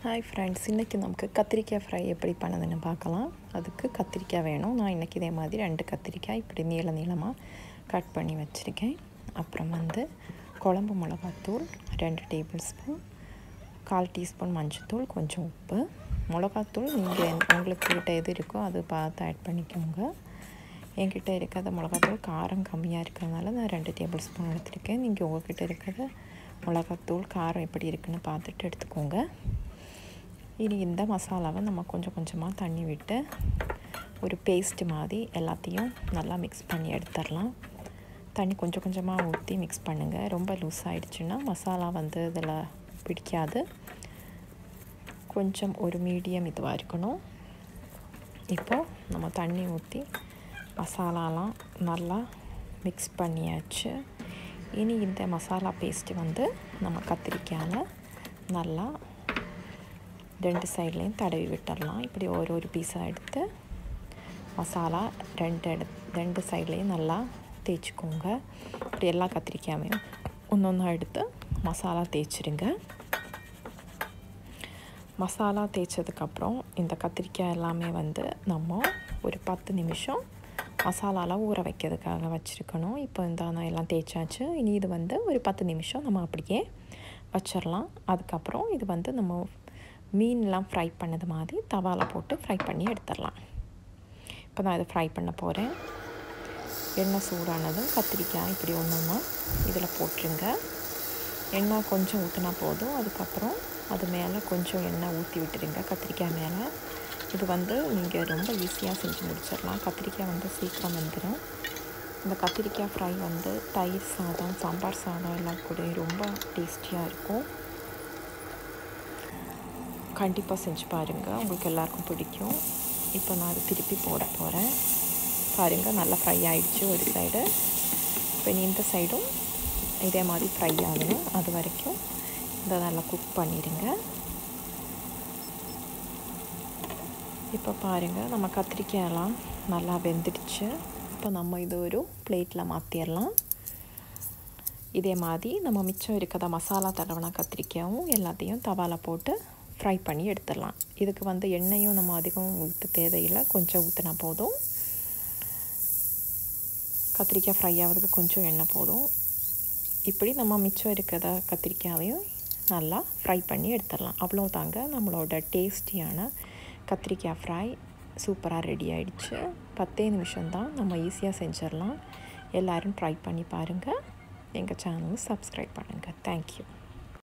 hi friends இன்றைக்கி நமக்கு கத்திரிக்காய் ஃப்ரை எப்படி பண்ணதுன்னு பார்க்கலாம் அதுக்கு கத்திரிக்காய் வேணும் நான் இன்றைக்கி இதே மாதிரி ரெண்டு கத்திரிக்காய் இப்படி நீள நீளமாக கட் பண்ணி வச்சுருக்கேன் அப்புறம் வந்து குழம்பு மிளகாத்தூள் ரெண்டு டேபிள் ஸ்பூன் கால் டீஸ்பூன் மஞ்சள்தூள் கொஞ்சம் உப்பு மிளகாத்தூள் நீங்கள் உங்களுக்கு கிட்ட எது இருக்கோ அது பார்த்து ஆட் பண்ணிக்கோங்க என்கிட்ட இருக்கிறத மிளகாத்தூள் காரம் கம்மியாக இருக்கிறதுனால நான் ரெண்டு டேபிள் ஸ்பூன் எடுத்துருக்கேன் நீங்கள் உங்கள்கிட்ட இருக்கிறத மிளகாத்தூள் காரம் எப்படி இருக்குன்னு பார்த்துட்டு எடுத்துக்கோங்க இனி இந்த மசாலாவை நம்ம கொஞ்சம் கொஞ்சமாக தண்ணி விட்டு ஒரு பேஸ்ட் மாதிரி எல்லாத்தையும் நல்லா மிக்ஸ் பண்ணி எடுத்துடலாம் தண்ணி கொஞ்சம் கொஞ்சமாக ஊற்றி மிக்ஸ் பண்ணுங்கள் ரொம்ப லூஸ் ஆகிடுச்சுன்னா மசாலா வந்து இதில் பிடிக்காது கொஞ்சம் ஒரு மீடியம் இதுவாக இருக்கணும் இப்போது நம்ம தண்ணி ஊற்றி மசாலாலாம் நல்லா மிக்ஸ் பண்ணியாச்சு இனி இந்த மசாலா பேஸ்ட்டு வந்து நம்ம கத்திரிக்காயில் நல்லா ரெண்டு சைட்லேயும் தடவி விட்டுடலாம் இப்படி ஒரு ஒரு பீஸாக எடுத்து மசாலா ரெண்டு எடு ரெண்டு சைட்லேயும் நல்லா தேய்ச்சிக்கோங்க இப்படி எல்லா கத்திரிக்காயும் ஒன்று ஒன்றா எடுத்து மசாலா தேய்ச்சிருங்க மசாலா தேய்ச்சதுக்கப்புறம் இந்த கத்திரிக்காய் எல்லாமே வந்து நம்ம ஒரு பத்து நிமிஷம் மசாலாலாம் ஊற வைக்கிறதுக்காக வச்சுருக்கணும் இப்போ இந்த நான் எல்லாம் தேய்ச்சாச்சு இனி இது வந்து ஒரு பத்து நிமிஷம் நம்ம அப்படியே வச்சிடலாம் அதுக்கப்புறம் இது வந்து நம்ம மீன்லாம் ஃப்ரை பண்ணது மாதிரி தவாவில் போட்டு ஃப்ரை பண்ணி எடுத்துடலாம் இப்போ நான் இதை ஃப்ரை பண்ண போகிறேன் எண்ணெய் சூடானதும் கத்திரிக்காய் இப்படி ஒன்று ஒன்றா இதில் போட்டுருங்க எண்ணெய் கொஞ்சம் ஊற்றினா போதும் அதுக்கப்புறம் அது மேலே கொஞ்சம் எண்ணெய் ஊற்றி விட்டுருங்க கத்திரிக்காய் மேலே இது வந்து நீங்கள் ரொம்ப ஈஸியாக செஞ்சு முடிச்சிடலாம் கத்திரிக்காய் வந்து சீக்கிரம் வந்துடும் இந்த கத்திரிக்காய் ஃப்ரை வந்து தயிர் சாதம் சாம்பார் சாதம் எல்லாம் கூட ரொம்ப டேஸ்டியாக இருக்கும் கண்டிப்பாக செஞ்சு பாருங்கள் உங்களுக்கு எல்லாருக்கும் பிடிக்கும் இப்போ நான் அதை திருப்பி போட போகிறேன் பாருங்கள் நல்லா ஃப்ரை ஆகிடுச்சு ஒரு சைடு இப்போ இந்த சைடும் இதே மாதிரி ஃப்ரை ஆகணும் அது வரைக்கும் இதை நல்லா குக் பண்ணிடுங்க இப்போ பாருங்கள் நம்ம கத்திரிக்காயெல்லாம் நல்லா வெந்துடுச்சு இப்போ நம்ம இது ஒரு பிளேட்டில் மாற்றிடலாம் இதே மாதிரி நம்ம மிச்சம் இருக்கிற மசாலா தடவின கத்திரிக்காயும் எல்லாத்தையும் தவாவில் போட்டு ஃப்ரை பண்ணி எடுத்துடலாம் இதுக்கு வந்து எண்ணெயும் நம்ம அதிகம் ஊற்ற தேவையில்லை கொஞ்சம் ஊற்றினா போதும் கத்திரிக்காய் ஃப்ரை ஆகிறதுக்கு கொஞ்சம் எண்ணெய் போதும் இப்படி நம்ம மிச்சம் இருக்கிற கத்திரிக்காயையும் நல்லா ஃப்ரை பண்ணி எடுத்துடலாம் அவ்வளோதாங்க நம்மளோட டேஸ்டியான கத்திரிக்காய் ஃப்ரை சூப்பராக ரெடி ஆகிடுச்சு பத்தே நிமிஷம்தான் நம்ம ஈஸியாக செஞ்சிடலாம் எல்லோரும் ட்ரை பண்ணி பாருங்கள் எங்கள் சேனல் சப்ஸ்கிரைப் பண்ணுங்கள் தேங்க்யூ